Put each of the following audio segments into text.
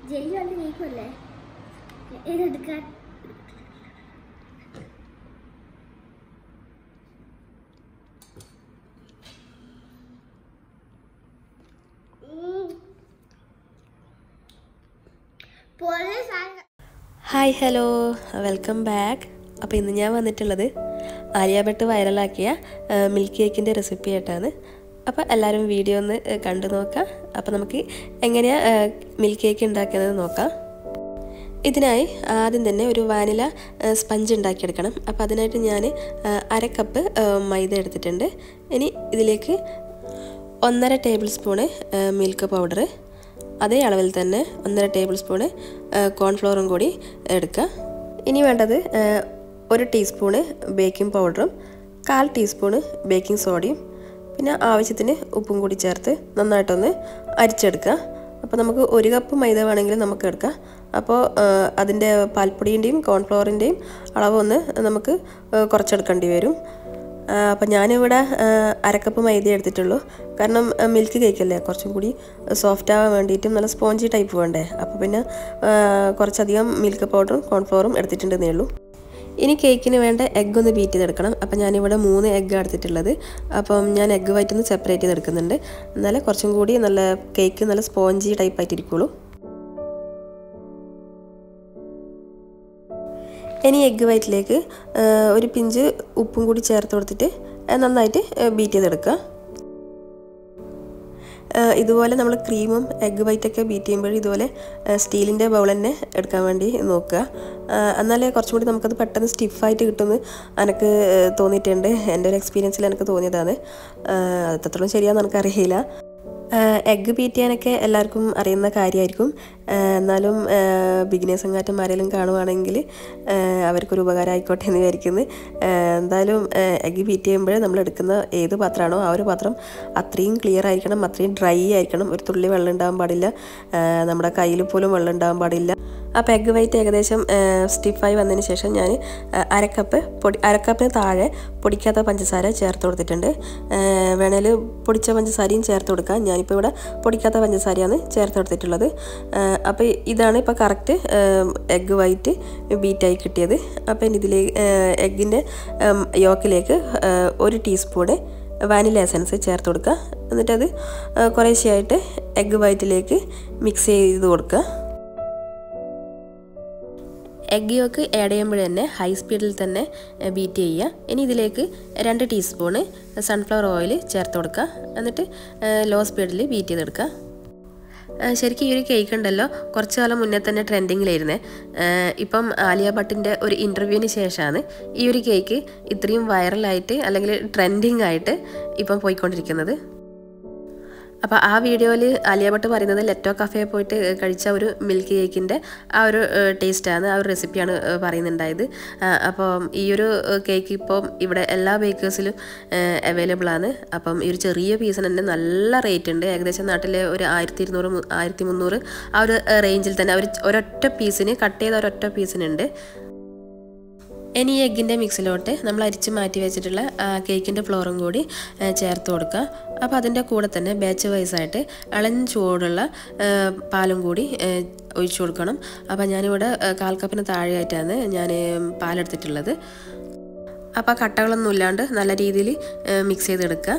jelly കൊണ്ട് കേൾക്കുമല്ലേ ഇതെടുക്കാൻ പോലെ സാധനം ഹായ് ഹലോ വെൽക്കം ബാക്ക് അപ്പോൾ ഇന്ന് ഞാൻ വന്നിട്ടുള്ളത് ആലിയ ഭട്ട് വൈറലാക്കിയ ആ, മിൽക്ക് കേക്കിൻ്റെ റെസിപ്പി ആയിട്ടാണ് അപ്പോൾ എല്ലാവരും വീഡിയോ ഒന്ന് ആ, കണ്ടു നോക്കാം അപ്പോൾ നമുക്ക് എങ്ങനെയാണ് ആ, മിൽക്ക് കേക്ക് ഉണ്ടാക്കുന്നത് നോക്കാം ഇതിനായി ആദ്യം തന്നെ ഒരു വാനില ആ, സ്പഞ്ച് ഉണ്ടാക്കിയെടുക്കണം അപ്പോൾ അതിനായിട്ട് ഞാൻ ആ, അര കപ്പ് ആ, മൈദ എടുത്തിട്ടുണ്ട് ഇനി ഇതിലേക്ക് ഒന്നര ടേബിൾ സ്പൂണ് ആ, മിൽക്ക് പൗഡർ അതേ അളവിൽ തന്നെ ഒന്നര ടേബിൾ സ്പൂണ് ആ, കോൺഫ്ലോറും കൂടി എടുക്കുക ഇനി വേണ്ടത് ആ, ഒരു ടീസ്പൂണ് ബേക്കിംഗ് പൗഡറും കാൽ ടീസ്പൂണ് ബേക്കിംഗ് സോഡയും പിന്നെ ആവശ്യത്തിന് ഉപ്പും കൂടി ചേർത്ത് നന്നായിട്ടൊന്ന് അരിച്ചെടുക്കുക അപ്പോൾ നമുക്ക് ഒരു കപ്പ് മൈദ വേണമെങ്കിൽ നമുക്ക് എടുക്കാം അപ്പോൾ അതിൻ്റെ പാൽപ്പൊടിൻ്റെയും കോൺഫ്ലവറിൻ്റെയും അളവൊന്ന് നമുക്ക് ആ, കുറച്ചെടുക്കേണ്ടി വരും ആ, അപ്പം ഞാനിവിടെ ആ, അരക്കപ്പ് മൈദ എടുത്തിട്ടുള്ളൂ കാരണം ആ, മിൽക്ക് കേക്കല്ലേ കുറച്ചും കൂടി സോഫ്റ്റ് ആവാൻ വേണ്ടിയിട്ടും നല്ല സ്പോഞ്ചി ടൈപ്പ് വേണ്ടേ അപ്പോൾ പിന്നെ ആ, കുറച്ചധികം മിൽക്ക് പൗഡറും കോൺഫ്ലവറും എടുത്തിട്ടുണ്ടെന്നേ ഉള്ളൂ ഇനി കേക്കിന് വേണ്ട എഗ്ഗ് ഒന്ന് ബീറ്റ് ചെയ്തെടുക്കണം അപ്പം ഞാനിവിടെ മൂന്ന് എഗ്ഗ് എടുത്തിട്ടുള്ളത് അപ്പം ഞാൻ എഗ്ഗ് വൈറ്റ് ഒന്ന് സെപ്പറേറ്റ് ചെയ്തെടുക്കുന്നുണ്ട് എന്നാലേ കുറച്ചും കൂടി നല്ല കേക്ക് നല്ല സ്പോഞ്ചി ടൈപ്പ് ആയിട്ടിരിക്കുള്ളൂ ഇനി എഗ്ഗ് വൈറ്റിലേക്ക് ഒരു പിഞ്ച് ഉപ്പും കൂടി ചേർത്ത് കൊടുത്തിട്ട് ആ, നന്നായിട്ട് ബീറ്റ് ചെയ്തെടുക്കുക ആ, ഇതുപോലെ നമ്മൾ ക്രീമും എഗ്ഗ് വൈറ്റൊക്കെ ബീറ്റ് ചെയ്യുമ്പോൾ ഇതുപോലെ സ്റ്റീലിൻ്റെ ബൗൾ തന്നെ എടുക്കാൻ വേണ്ടി നോക്കുക ആ, എന്നാലേ കുറച്ചും കൂടി നമുക്കത് പെട്ടെന്ന് സ്റ്റിഫായിട്ട് കിട്ടുമെന്ന് എനിക്ക് തോന്നിയിട്ടുണ്ട് എൻ്റെ ഒരു എക്സ്പീരിയൻസിൽ എനിക്ക് തോന്നിയതാണ് ആ, അത് എത്രത്തോളം ശരിയാണെന്ന് എനിക്കറിയില്ല എഗ്ഗ് ബീറ്റ് ചെയ്യാനൊക്കെ എല്ലാവർക്കും അറിയുന്ന കാര്യമായിരിക്കും ആ, എന്നാലും ബിഗിനേഴ്സ് അങ്ങാറ്റന്മാരെങ്കിലും കാണുവാണെങ്കിൽ ആ, അവർക്കൊരു ഉപകാരം ആയിക്കോട്ടെ എന്ന് വിചാരിക്കുന്നത് ആ, എന്തായാലും എഗ്ഗ് ബീറ്റ് ചെയ്യുമ്പോൾ നമ്മൾ എടുക്കുന്ന ഏത് പാത്രമാണോ ആ ഒരു പാത്രം അത്രയും ക്ലിയർ ആയിരിക്കണം അത്രയും ഡ്രൈ ആയിരിക്കണം ഒരു തുള്ളി വെള്ളം ഉണ്ടാകാൻ പാടില്ല ആ, നമ്മുടെ കയ്യിൽ പോലും വെള്ളം ഉണ്ടാകാൻ പാടില്ല അപ്പോൾ എഗ്ഗ് വൈറ്റ് ഏകദേശം സ്റ്റിഫായി വന്നതിന് ശേഷം ഞാൻ അരക്കപ്പ് പൊടി അരക്കപ്പിന് താഴെ പൊടിക്കാത്ത പഞ്ചസാര ചേർത്ത് കൊടുത്തിട്ടുണ്ട് വേണേൽ പൊടിച്ച പഞ്ചസാരയും ചേർത്ത് കൊടുക്കാം ഞാനിപ്പോൾ ഇവിടെ പൊടിക്കാത്ത പഞ്ചസാരയാണ് ചേർത്ത് കൊടുത്തിട്ടുള്ളത് അപ്പോൾ ഇതാണ് ഇപ്പോൾ കറക്റ്റ് എഗ്ഗ് വൈറ്റ് ബീറ്റായി കിട്ടിയത് അപ്പോൾ ഇനി ഇതിലേക്ക് എഗ്ഗിൻ്റെ യോക്കിലേക്ക് ഒരു ടീസ്പൂണ് വാനില എസൻസ് ചേർത്ത് കൊടുക്കുക എന്നിട്ടത് കുറേശ്ശെയായിട്ട് എഗ്ഗ് വൈറ്റിലേക്ക് മിക്സ് ചെയ്ത് കൊടുക്കുക എഗ് യോക്ക് ആഡ് ചെയ്യുമ്പോൾ തന്നെ ഹൈ സ്പീഡിൽ തന്നെ ബീറ്റ് ചെയ്യുക ഇനി ഇതിലേക്ക് രണ്ട് ടീസ്പൂണ് സൺഫ്ലവർ ഓയിൽ ചേർത്ത് കൊടുക്കുക എന്നിട്ട് ലോ സ്പീഡിൽ ബീറ്റ് ചെയ്തെടുക്കുക ആ, ശരിക്കും ഈ ഒരു കേക്ക് ഉണ്ടല്ലോ കുറച്ച് കാലം മുന്നേ തന്നെ ട്രെൻഡിങ്ങിലായിരുന്നേ ഇപ്പം ആലിയ ഭട്ടിൻ്റെ ഒരു ഇൻ്റർവ്യൂവിന് ശേഷമാണ് ഈ ഒരു കേക്ക് ഇത്രയും വൈറലായിട്ട് അല്ലെങ്കിൽ ട്രെൻഡിങ് ആയിട്ട് ഇപ്പം പോയിക്കൊണ്ടിരിക്കുന്നത് അപ്പോൾ ആ വീഡിയോയിൽ ആലിയ ഭട്ട് പറയുന്നത് ലെറ്റോ കഫേ പോയിട്ട് കഴിച്ച ഒരു മിൽക്ക് കേക്കിൻ്റെ ആ ഒരു ടേസ്റ്റാണ് ആ ഒരു റെസിപ്പിയാണ് പറയുന്നുണ്ടായത് അപ്പോൾ ഈ ഒരു കേക്ക് ഇപ്പം ഇവിടെ എല്ലാ ബേക്കേഴ്സിലും അവൈലബിൾ ആണ് അപ്പം ഈ ഒരു ചെറിയ പീസിന് തന്നെ നല്ല റേറ്റ് ഉണ്ട് ഏകദേശം നാട്ടിലെ ഒരു ആയിരത്തി ഇരുന്നൂറ് മു- ആയിരത്തി മുന്നൂറ് ആ ഒരു റേഞ്ചിൽ തന്നെ ഒരു ഒരൊറ്റ പീസിന് കട്ട് ചെയ്ത ഒരൊറ്റ പീസിനുണ്ട് ഇനി ഈ എഗ്ഗിൻ്റെ മിക്സിലോട്ട് നമ്മൾ അരിച്ച് മാറ്റി വെച്ചിട്ടുള്ള കേക്കിൻ്റെ ഫ്ലോറും കൂടി ആ, ചേർത്ത് കൊടുക്കുക അപ്പോൾ അതിൻ്റെ കൂടെ തന്നെ ബാച്ച് വൈസായിട്ട് ഇളം ചൂടുള്ള ആ, പാലും കൂടി ആ, ഒഴിച്ചു കൊടുക്കണം അപ്പോൾ ഞാനിവിടെ ആ, കാൽ കപ്പിന് താഴെയായിട്ടാണ് ഞാൻ പാലെടുത്തിട്ടുള്ളത് അപ്പോൾ കട്ടകളൊന്നും ഇല്ലാണ്ട് നല്ല രീതിയിൽ മിക്സ് ചെയ്തെടുക്കുക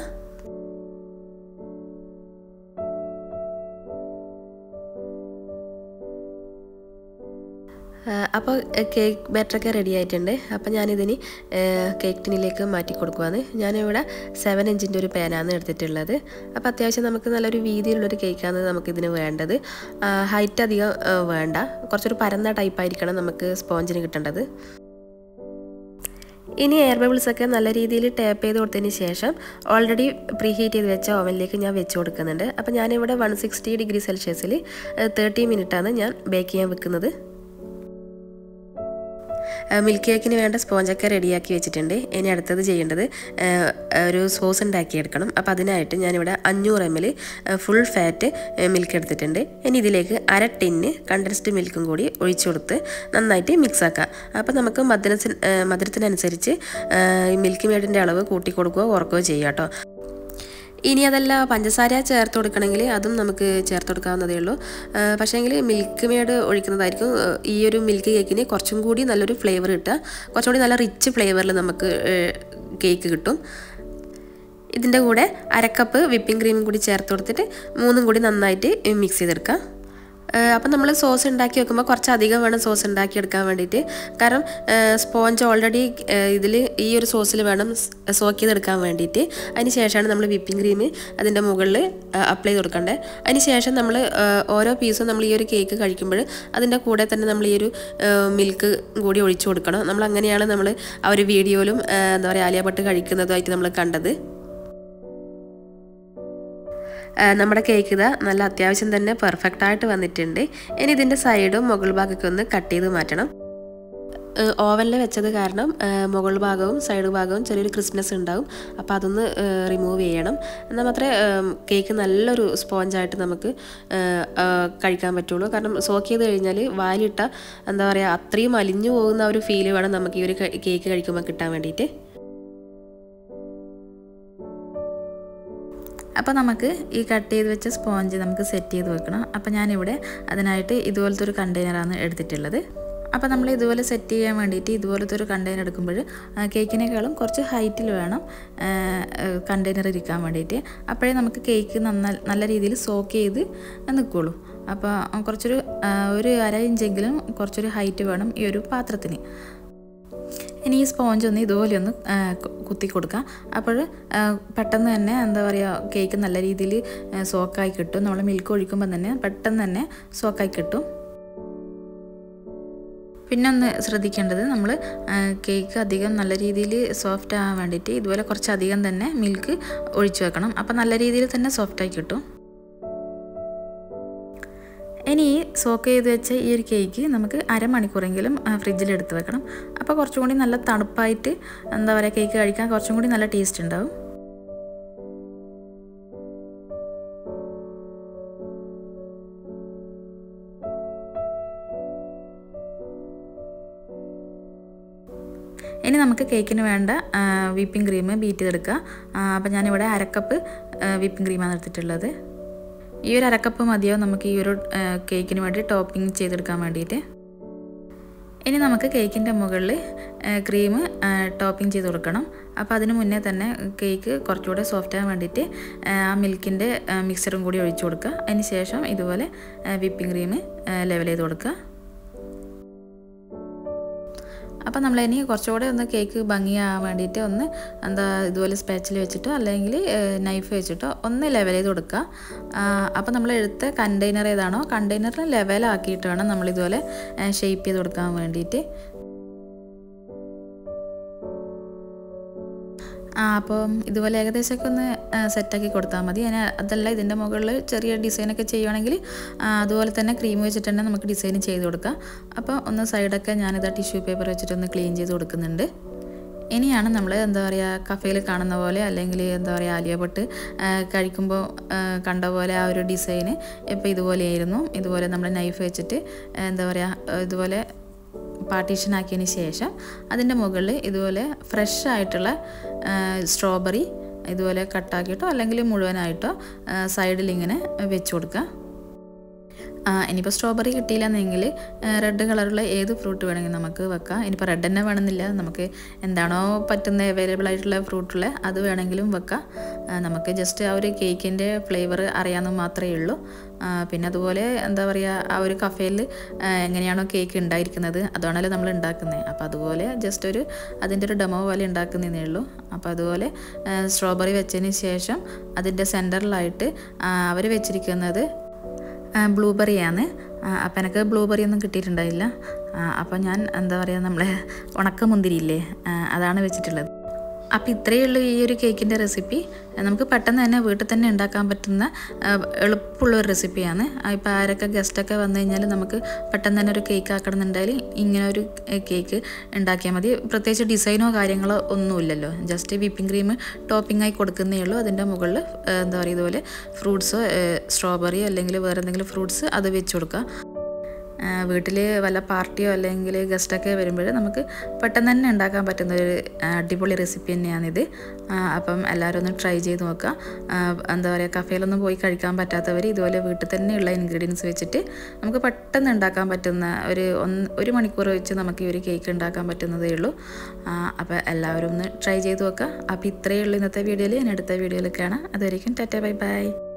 അപ്പോൾ കേക്ക് ബാറ്ററൊക്കെ റെഡി ആയിട്ടുണ്ട് അപ്പോൾ ഞാനിതിന് കേക്ക് ടിന്നിലേക്ക് മാറ്റി കൊടുക്കുവാണ് ഞാനിവിടെ സെവൻ ഇഞ്ചിൻ്റെ ഒരു പാനാണ് എടുത്തിട്ടുള്ളത് അപ്പോൾ അത്യാവശ്യം നമുക്ക് നല്ലൊരു വീതിയിലുള്ളൊരു കേക്കാണ് നമുക്കിതിന് വേണ്ടത് ഹൈറ്റ് അധികം ആ, വേണ്ട കുറച്ചൊരു പരന്ന ടൈപ്പായിരിക്കണം നമുക്ക് സ്പോഞ്ചിന് കിട്ടേണ്ടത് ഇനി എയർ ബബിൾസ് ഒക്കെ നല്ല രീതിയിൽ ടാപ്പ് ചെയ്ത് കൊടുത്തതിന് ശേഷം ഓൾറെഡി പ്രീ ഹീറ്റ് ചെയ്ത് വെച്ച ഓവനിലേക്ക് ഞാൻ വെച്ച് കൊടുക്കുന്നുണ്ട് അപ്പോൾ ഞാനിവിടെ വൺ സിക്സ്റ്റി ഡിഗ്രി സെൽഷ്യസിൽ തേർട്ടി മിനിറ്റാണ് ഞാൻ ബേക്ക് ചെയ്യാൻ വെക്കുന്നത് മിൽക്ക് കേക്കിന് വേണ്ട സ്പോഞ്ചൊക്കെ റെഡിയാക്കി വെച്ചിട്ടുണ്ട് ഇനി അടുത്തത് ചെയ്യേണ്ടത് ആ, ഒരു സോസ് ഉണ്ടാക്കിയെടുക്കണം അപ്പോൾ അതിനായിട്ട് ഞാനിവിടെ അഞ്ഞൂറ് M L full fat milk എടുത്തിട്ടുണ്ട് ഇനി ഇതിലേക്ക് അര ടിന്ന് കണ്ടൻസ്ഡ് മിൽക്കും കൂടി ഒഴിച്ചു കൊടുത്ത് നന്നായിട്ട് മിക്സ് ആക്കാം അപ്പോൾ നമുക്ക് മധുരത്തിന് ആ, മധുരത്തിനനുസരിച്ച് ആ, ഈ മിൽക്ക് മേഡിൻ്റെ അളവ് കൂട്ടി കൊടുക്കുകയോ കുറക്കുകയോ ചെയ്യാം കേട്ടോ ഇനി അതല്ല പഞ്ചസാര ചേർത്ത് കൊടുക്കണമെങ്കിൽ അതും നമുക്ക് ചേർത്ത് കൊടുക്കാവുന്നതേ ഉള്ളൂ പക്ഷേങ്കിൽ മിൽക്ക് മേഡ് ഒഴിക്കുന്നതായിരിക്കും ആ, ഈ ഒരു മിൽക്ക് കേക്കിന് കുറച്ചും കൂടി നല്ലൊരു ഫ്ലേവർ കിട്ടുക കുറച്ചും കൂടി നല്ല റിച്ച് ഫ്ലേവറിൽ നമുക്ക് കേക്ക് കിട്ടും ഇതിൻ്റെ കൂടെ അരക്കപ്പ് വിപ്പിംഗ് ക്രീമും കൂടി ചേർത്ത് കൊടുത്തിട്ട് മൂന്നും കൂടി നന്നായിട്ട് മിക്സ് ചെയ്തെടുക്കാം അപ്പം നമ്മൾ സോസ് ഉണ്ടാക്കി വെക്കുമ്പോൾ കുറച്ചധികം വേണം സോസ് ഉണ്ടാക്കിയെടുക്കാൻ വേണ്ടിയിട്ട് കാരണം സ്പോഞ്ച് ഓൾറെഡി ഇതിൽ ഈ ഒരു സോസിൽ വേണം സോക്ക് ചെയ്തെടുക്കാൻ വേണ്ടിയിട്ട് അതിന് ശേഷമാണ് നമ്മൾ വിപ്പിംഗ് ക്രീം അതിൻ്റെ മുകളിൽ അപ്ലൈ ചെയ്ത് കൊടുക്കേണ്ടത് അതിന് ശേഷം നമ്മൾ ഓരോ പീസും നമ്മൾ ഈ ഒരു കേക്ക് കഴിക്കുമ്പോൾ അതിൻ്റെ കൂടെ തന്നെ നമ്മൾ ഈ ഒരു മിൽക്ക് കൂടി ഒഴിച്ചു കൊടുക്കണം നമ്മൾ അങ്ങനെയാണ് നമ്മൾ ആ ഒരു വീഡിയോയിലും എന്താ പറയുക ആലിയ ഭട്ട് കഴിക്കുന്നതുമായിട്ട് നമ്മൾ കണ്ടത് ആ, നമ്മുടെ കേക്ക് ഇതാ നല്ല അത്യാവശ്യം തന്നെ പെർഫെക്റ്റ് ആയിട്ട് വന്നിട്ടുണ്ട് ഇനി ഇതിൻ്റെ സൈഡും മുകൾ ഭാഗമൊക്കെ ഒന്ന് കട്ട് ചെയ്ത് മാറ്റണം ഓവനിൽ വെച്ചത് കാരണം ആ, മുകൾ ഭാഗവും സൈഡ് ഭാഗവും ചെറിയൊരു ക്രിസ്മസ് ഉണ്ടാവും അപ്പോൾ അതൊന്ന് റിമൂവ് ചെയ്യണം എന്നാൽ മാത്രമേ കേക്ക് നല്ലൊരു സ്പോഞ്ചായിട്ട് നമുക്ക് ആ, ആ, കഴിക്കാൻ പറ്റുള്ളൂ കാരണം സോക്ക് ചെയ്ത് കഴിഞ്ഞാൽ വാലിട്ട എന്താ പറയുക അത്രയും അലിഞ്ഞു പോകുന്ന ആ ഒരു ഫീല് വേണം നമുക്ക് ഈ ഒരു കേക്ക് കഴിക്കുമ്പോൾ കിട്ടാൻ വേണ്ടിയിട്ട് അപ്പോൾ നമുക്ക് ഈ കട്ട് ചെയ്ത് വെച്ച സ്പോഞ്ച് നമുക്ക് സെറ്റ് ചെയ്ത് വെക്കണം അപ്പോൾ ഞാനിവിടെ അതിനായിട്ട് ഇതുപോലത്തെ ഒരു കണ്ടെയ്നറാണ് എടുത്തിട്ടുള്ളത് അപ്പോൾ നമ്മൾ ഇതുപോലെ സെറ്റ് ചെയ്യാൻ വേണ്ടിയിട്ട് ഇതുപോലത്തെ ഒരു കണ്ടെയ്നർ എടുക്കുമ്പോൾ ആ, കേക്കിനേക്കാളും കുറച്ച് ഹൈറ്റിൽ വേണം കണ്ടെയ്നർ ഇരിക്കാൻ വേണ്ടിയിട്ട് അപ്പോഴേ നമുക്ക് കേക്ക് നന്ന നല്ല രീതിയിൽ സോക്ക് ചെയ്ത് നിൽക്കുള്ളൂ അപ്പോൾ കുറച്ചൊരു ആ, ഒരു അര ഇഞ്ചെങ്കിലും കുറച്ചൊരു ഹൈറ്റ് വേണം ഈ ഒരു പാത്രത്തിന് ഇനി ഈ സ്പോഞ്ച് ഒന്ന് ഇതുപോലെ ഒന്ന് ആ, കു- കുത്തി കൊടുക്കാം അപ്പോൾ ആ, പെട്ടെന്ന് തന്നെ എന്താ പറയുക കേക്ക് നല്ല രീതിയിൽ സോക്കായി കിട്ടും നമ്മൾ മിൽക്ക് ഒഴിക്കുമ്പോൾ തന്നെ പെട്ടെന്ന് തന്നെ സോക്കായി കിട്ടും പിന്നെ ഒന്ന് ശ്രദ്ധിക്കേണ്ടത് നമ്മൾ കേക്ക് അധികം നല്ല രീതിയിൽ സോഫ്റ്റ് ആകാൻ വേണ്ടിയിട്ട് ഇതുപോലെ കുറച്ചധികം തന്നെ മിൽക്ക് ഒഴിച്ചു വെക്കണം അപ്പോൾ നല്ല രീതിയിൽ തന്നെ സോഫ്റ്റായി കിട്ടും ഇനി ഈ സോക്ക് ചെയ്ത് വെച്ച ഈ ഒരു കേക്ക് നമുക്ക് അരമണിക്കൂറെങ്കിലും ഫ്രിഡ്ജിൽ എടുത്ത് വെക്കണം അപ്പോൾ കുറച്ചും കൂടി നല്ല തണുപ്പായിട്ട് എന്താ പറയുക കേക്ക് കഴിക്കാൻ കുറച്ചും കൂടി നല്ല ടേസ്റ്റ് ഉണ്ടാവും ഇനി നമുക്ക് കേക്കിന് വേണ്ട വിപ്പിംഗ് ക്രീം ബീറ്റ് ചെയ്തെടുക്കുക അപ്പോൾ ഞാനിവിടെ അരക്കപ്പ് വിപ്പിംഗ് ക്രീമാണ് എടുത്തിട്ടുള്ളത് ഈ ഒരു അരക്കപ്പ് മതിയോ നമുക്ക് ഈ ഒരു ആ, കേക്കിന് വേണ്ടി ടോപ്പിംഗ് ചെയ്തെടുക്കാൻ വേണ്ടിയിട്ട് ഇനി നമുക്ക് കേക്കിൻ്റെ മുകളിൽ ക്രീം ടോപ്പിംഗ് ചെയ്ത് കൊടുക്കണം അപ്പോൾ അതിന് മുന്നേ തന്നെ കേക്ക് കുറച്ചുകൂടെ സോഫ്റ്റ് ആകാൻ വേണ്ടിയിട്ട് ആ, ആ മിൽക്കിൻ്റെ മിക്സറും കൂടി ഒഴിച്ചു കൊടുക്കുക അതിന് ശേഷം ഇതുപോലെ വിപ്പിംഗ് ക്രീം ലെവൽ ചെയ്ത് കൊടുക്കുക അപ്പോൾ നമ്മളിനി കുറച്ചുകൂടെ ഒന്ന് കേക്ക് ഭംഗിയാകാൻ വേണ്ടിയിട്ട് ഒന്ന് എന്താ ഇതുപോലെ സ്പാച്ചിൽ വെച്ചിട്ടോ അല്ലെങ്കിൽ നൈഫ് വെച്ചിട്ടോ ഒന്ന് ലെവൽ ചെയ്ത് കൊടുക്കുക അപ്പോൾ നമ്മൾ എടുത്ത കണ്ടെയ്നർ ഏതാണോ കണ്ടെയ്നറിൽ ലെവലാക്കിയിട്ട് വേണം നമ്മളിതുപോലെ ഷേപ്പ് ചെയ്ത് കൊടുക്കാൻ വേണ്ടിയിട്ട് ആ അപ്പം ഇതുപോലെ ഏകദേശമൊക്കെ ഒന്ന് സെറ്റാക്കി കൊടുത്താൽ മതി അതിന് അതല്ല ഇതിൻ്റെ മുകളിൽ ചെറിയ ഡിസൈനൊക്കെ ചെയ്യുവാണെങ്കിൽ ആ, അതുപോലെ തന്നെ ക്രീം വെച്ചിട്ട് തന്നെ നമുക്ക് ഡിസൈൻ ചെയ്ത് കൊടുക്കാം അപ്പോൾ ഒന്ന് സൈഡൊക്കെ ഞാനിത് ടിഷ്യൂ പേപ്പർ വെച്ചിട്ടൊന്ന് ക്ലീൻ ചെയ്ത് കൊടുക്കുന്നുണ്ട് ഇനിയാണ് നമ്മൾ എന്താ പറയുക കഫേയിൽ കാണുന്ന പോലെ അല്ലെങ്കിൽ എന്താ പറയുക ആലിയ പൊട്ട് കഴിക്കുമ്പോൾ കണ്ട പോലെ ആ ഒരു ഡിസൈന് ഇപ്പോൾ ഇതുപോലെയായിരുന്നു ഇതുപോലെ നമ്മൾ നൈഫ് വെച്ചിട്ട് ആ, എന്താ പറയുക ഇതുപോലെ പാർട്ടീഷൻ ആക്കിയതിന് ശേഷം അതിൻ്റെ മുകളിൽ ഇതുപോലെ ഫ്രഷ് ആയിട്ടുള്ള സ്ട്രോബെറി ഇതുപോലെ കട്ടാക്കിയിട്ടോ അല്ലെങ്കിൽ മുഴുവനായിട്ടോ സൈഡിൽ ഇങ്ങനെ വെച്ച് കൊടുക്കുക ആ, ഇനിയിപ്പോൾ സ്ട്രോബെറി കിട്ടിയില്ലെന്നെങ്കിൽ റെഡ് കളറുള്ള ഏത് ഫ്രൂട്ട് വേണമെങ്കിൽ നമുക്ക് വെക്കാം ഇനിയിപ്പോൾ റെഡ് തന്നെ വേണമെന്നില്ല നമുക്ക് എന്താണോ പറ്റുന്ന അവൈലബിൾ ആയിട്ടുള്ള ഫ്രൂട്ടുള്ള അത് വേണമെങ്കിലും വെക്കാം ആ, നമുക്ക് ജസ്റ്റ് ആ ഒരു കേക്കിൻ്റെ ഫ്ലേവർ അറിയാമെന്ന് മാത്രമേ ഉള്ളൂ ആ, പിന്നെ അതുപോലെ എന്താ പറയുക ആ ഒരു കഫേയിൽ എങ്ങനെയാണോ കേക്ക് ഉണ്ടായിരിക്കുന്നത് അതാണല്ലോ നമ്മൾ ഉണ്ടാക്കുന്നത് അപ്പോൾ അതുപോലെ ജസ്റ്റ് ഒരു അതിൻ്റെ ഒരു ഡെമോ പോലെ ഉണ്ടാക്കുന്നതേ ഉള്ളൂ അപ്പോൾ അതുപോലെ സ്ട്രോബെറി വെച്ചതിന് ശേഷം അതിൻ്റെ സെൻറ്ററിലായിട്ട് അവർ വെച്ചിരിക്കുന്നത് ബ്ലൂബെറിയാണ് അപ്പം എനിക്ക് ബ്ലൂബെറി ഒന്നും കിട്ടിയിട്ടുണ്ടായില്ല അപ്പം ഞാൻ എന്താ പറയുക നമ്മളെ ഉണക്കമുന്തിരിയില്ലേ ആ, അതാണ് വെച്ചിട്ടുള്ളത് അപ്പോൾ ഇത്രയേ ഉള്ളൂ ഈ ഒരു കേക്കിൻ്റെ റെസിപ്പി നമുക്ക് പെട്ടെന്ന് തന്നെ വീട്ടിൽ തന്നെ ഉണ്ടാക്കാൻ പറ്റുന്ന ആ, എളുപ്പമുള്ള ഒരു റെസിപ്പിയാണ് ഇപ്പോൾ ആരൊക്കെ ഗസ്റ്റൊക്കെ വന്നു കഴിഞ്ഞാൽ നമുക്ക് പെട്ടെന്ന് തന്നെ ഒരു കേക്ക് ആക്കണമെന്നുണ്ടെങ്കിൽ ഇങ്ങനെ ഒരു കേക്ക് ഉണ്ടാക്കിയാൽ മതി പ്രത്യേകിച്ച് ഡിസൈനോ കാര്യങ്ങളോ ഒന്നുമില്ലല്ലോ ജസ്റ്റ് വിപ്പിംഗ് ക്രീം ടോപ്പിംഗ് ആയി കൊടുക്കുന്നേ ഉള്ളൂ അതിൻ്റെ മുകളിൽ എന്താ പറയുക ഇതുപോലെ ഫ്രൂട്ട്സോ സ്ട്രോബെറി അല്ലെങ്കിൽ വേറെ എന്തെങ്കിലും ഫ്രൂട്ട്സ് അത് വെച്ച് കൊടുക്കുക വീട്ടിൽ വല്ല പാർട്ടിയോ അല്ലെങ്കിൽ ഗസ്റ്റൊക്കെ വരുമ്പോൾ നമുക്ക് പെട്ടെന്ന് തന്നെ ഉണ്ടാക്കാൻ പറ്റുന്ന ഒരു ആ, അടിപൊളി റെസിപ്പി തന്നെയാണിത് ആ, അപ്പം എല്ലാവരും ഒന്ന് ട്രൈ ചെയ്ത് നോക്കുക ആ, എന്താ പറയുക കഫേയിലൊന്നും പോയി കഴിക്കാൻ പറ്റാത്തവർ ഇതുപോലെ വീട്ടിൽ തന്നെയുള്ള ഇൻഗ്രീഡിയൻസ് വെച്ചിട്ട് നമുക്ക് പെട്ടെന്ന് ഉണ്ടാക്കാൻ പറ്റുന്ന ഒരു ഒന്ന് ഒരു മണിക്കൂർ വെച്ച് നമുക്ക് ഈ ഒരു കേക്ക് ഉണ്ടാക്കാൻ പറ്റുന്നതേ ഉള്ളൂ ആ, അപ്പോൾ എല്ലാവരും ഒന്ന് ട്രൈ ചെയ്ത് നോക്കുക അപ്പോൾ ഇത്രയേ ഉള്ളൂ ഇന്നത്തെ വീഡിയോയിൽ ഞാൻ അടുത്ത വീഡിയോയിൽ കാണാം അതുവരെയും ടാറ്റ ബൈ ബൈ